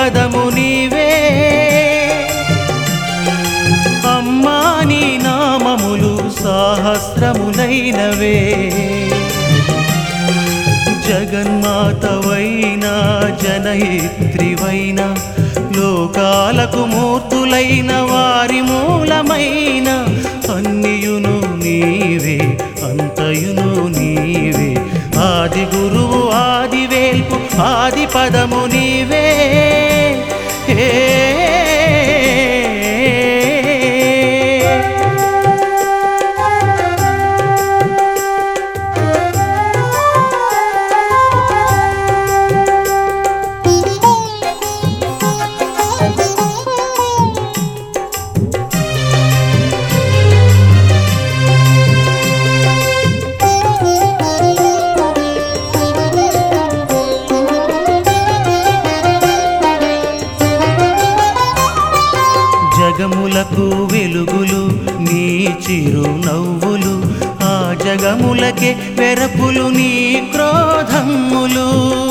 పదము నీవే అమ్మా నీ నామములు సహస్రములైనవే జగన్మాతవైన జనయిత్రివైన లోకాలకు మూర్తులైన వారి మూలమైన అన్నియును నీవే అంతయును నీవే ఆది గురువు ఆది వేల్పు ఆది పదము నీవే ఏ జగములకు వెలుగులు నీ చిరు నవ్వులు ఆ జగములకే వెరపులు నీ క్రోధములు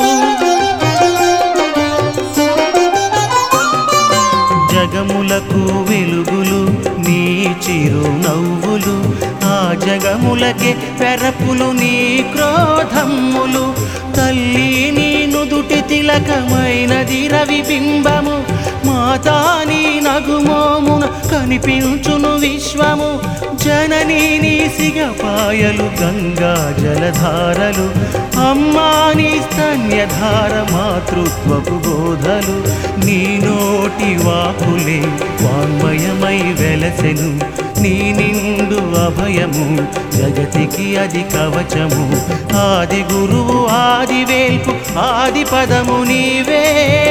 జగములకు వెలుగులు నీ చిరు నవ్వులు ఆ జగములకే పెరపులు నీ క్రోధములు తల్లి నీ నుదుటి తిలకమైనది రవి బింబము మాతా నీ నగుమోమున కనిపించును విశ్వము జననీ నీ సిగపాయలు గంగా జలధారలు అమ్మా నీ స్తన్యధార మాతృత్వపు బోధలు నీ నోటి వాకులే వాంగ్మయమై వెలసెను నీ నిండు అభయము జగతికి అది కవచము ఆది గురువు ఆది వేల్పు ఆది పదము నీవే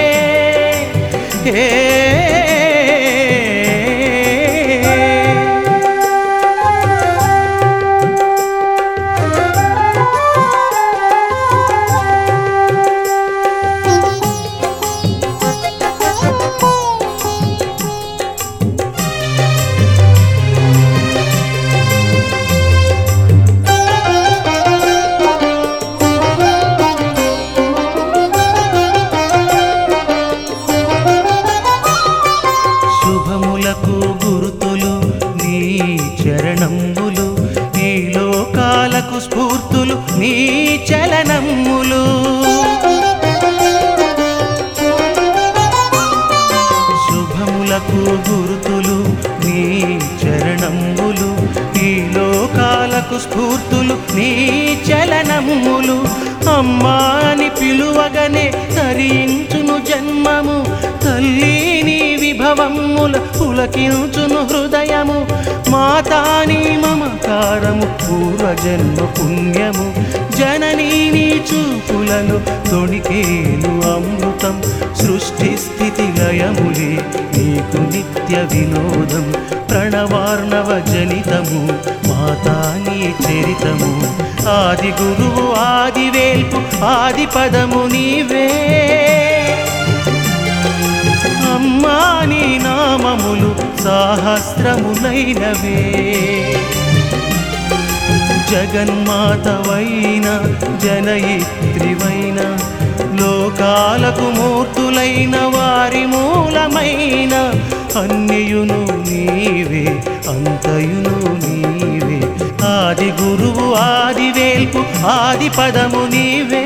ఏ శుభములకు గుర్తులు నీ చరణములు ఈ లోకాలకు స్ఫూర్తులు నీ చలనములు శుభములకు గుర్తులు నీ చరణములు ఈ లోకాలకు స్ఫూర్తులు నీ చలనములు అమ్మాని పిలువగనే తరించును జన్మము తల్లి నీ విభవముల పులకించును హృదయము మాతాని మమకారము పూర్వజన్మ పుణ్యము జననీ నీ చూపులను తొణికేలు అమృతం సృష్టి స్థితి లయములే నీకు నిత్య వినోదం ప్రణవార్ణవ జనితము మాతా నీ చరితము ఆది గురువు ఆది వేల్పు ఆది పదము నీవే అమ్మా నీ నామములు సహస్రములైనవే జగన్మాతవైన జనయిత్రివైన లోకాలకు మూర్తులైన వారి మూలమైన అన్నియును నీవే అంతయును నీవే ఆది గురువు ఆది వేల్పు ఆది పదము నీవే